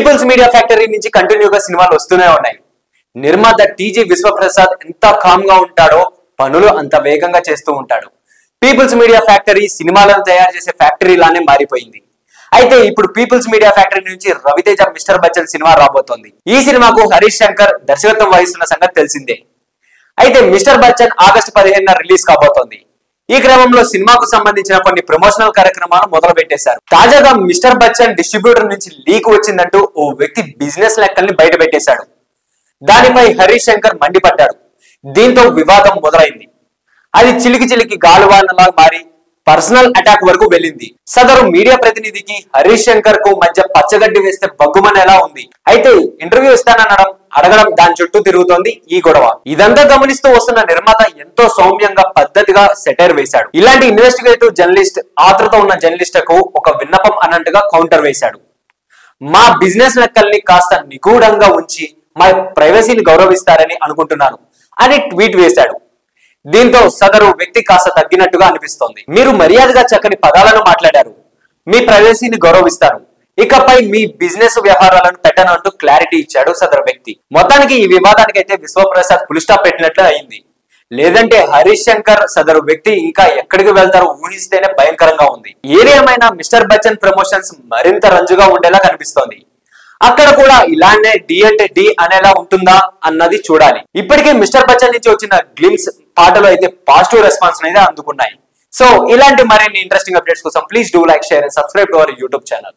peoples media factory నుంచి కంటిన్యూగా సినిమాలు వస్తూనే ఉన్నాయి నిర్మాత టీజీ విశ్వప్రసాద్ ఎంత కామ్ గా ఉంటాడో పనులు అంత వేగంగా చేస్తూ ఉంటాడు పీపుల్స్ మీడియా ఫ్యాక్టరీ సినిమాలను తయారు చేసే ఫ్యాక్టరీ లానే మారిపోయింది అయితే ఇప్పుడు పీపుల్స్ మీడియా ఫ్యాక్టరీ నుంచి రవితేజ మిస్టర్ బచ్చన్ సినిమా రాబోతోంది ఈ సినిమాకు హరీష్ శంకర్ దర్శకత్వం వహిస్తున్న సంగతి తెలిసిందే అయితే మిస్టర్ బచ్చన్ ఆగస్టు పదిహేనున రిలీజ్ కాబోతోంది ఈ క్రమంలో సినిమాకు సంబంధించిన కొన్ని ప్రమోషనల్ కార్యక్రమాలు మొదలు పెట్టేశారు తాజాగా మిస్టర్ బచ్చన్ డిస్ట్రిబ్యూటర్ నుంచి లీక్ వచ్చిందంటూ ఓ వ్యక్తి బిజినెస్ లెక్కల్ని బయట పెట్టేశాడు దానిపై హరీష్ శంకర్ మండిపడ్డాడు దీంతో వివాదం మొదలైంది అది చిలికి చిలికి గాలువానలా మారి పర్సనల్ అటాక్ వరకు వెళ్ళింది సదరు మీడియా ప్రతినిధికి హరీష్ శంకర్ కు మధ్య పచ్చగడ్డి వేస్తే బగ్గుమనేలా ఉంది అయితే ఇంటర్వ్యూ ఇస్తాననడం అడగడం దాని చుట్టూ తిరుగుతోంది ఈ గొడవ ఇదంతా గమనిస్తూ వస్తున్న నిర్మాత ఎంతో సౌమ్యంగా పద్ధతిగా సెటైర్ వేశాడు ఇలాంటి ఇన్వెస్టిగేటివ్ జర్నలిస్ట్ ఆతృత ఉన్న జర్నలిస్టుకు ఒక విన్నపం అన్నట్టుగా కౌంటర్ వేశాడు మా బిజినెస్ లెక్కల్ని కాస్త నిగూఢంగా ఉంచి మా ప్రైవసీని గౌరవిస్తారని అనుకుంటున్నాను అని ట్వీట్ వేశాడు దీంతో సదరు వ్యక్తి కాస్త తగ్గినట్టుగా అనిపిస్తోంది మీరు మర్యాదగా చక్కని పదాలను మాట్లాడారు మీ ప్రైవసీని గౌరవిస్తారు ఇకపై మీ బిజినెస్ వ్యవహారాలను పెట్టనంటూ క్లారిటీ ఇచ్చాడు సదరు వ్యక్తి మొత్తానికి ఈ వివాదానికి అయితే విశ్వప్రసాద్ ఫుల్ స్టాప్ పెట్టినట్లు అయింది లేదంటే హరీష్ శంకర్ సదరు వ్యక్తి ఇంకా ఎక్కడికి వెళ్తారో ఊహిస్తేనే భయంకరంగా ఉంది ఏదేమైనా మిస్టర్ బచ్చన్ ప్రమోషన్స్ మరింత రంజుగా ఉండేలా కనిపిస్తోంది అక్కడ కూడా ఇలానే డి అంటే డి అనేలా ఉంటుందా అన్నది చూడాలి ఇప్పటికే మిస్టర్ బచ్చన్ నుంచి వచ్చిన గ్లిమ్స్ పాటలు అయితే పాజిటివ్ రెస్పాన్స్ అనేది అందుకున్నాయి సో ఇలాంటి మరిన్ని ఇంట్రెస్టింగ్ అప్డేట్స్ కోసం please do like share and subscribe to our YouTube channel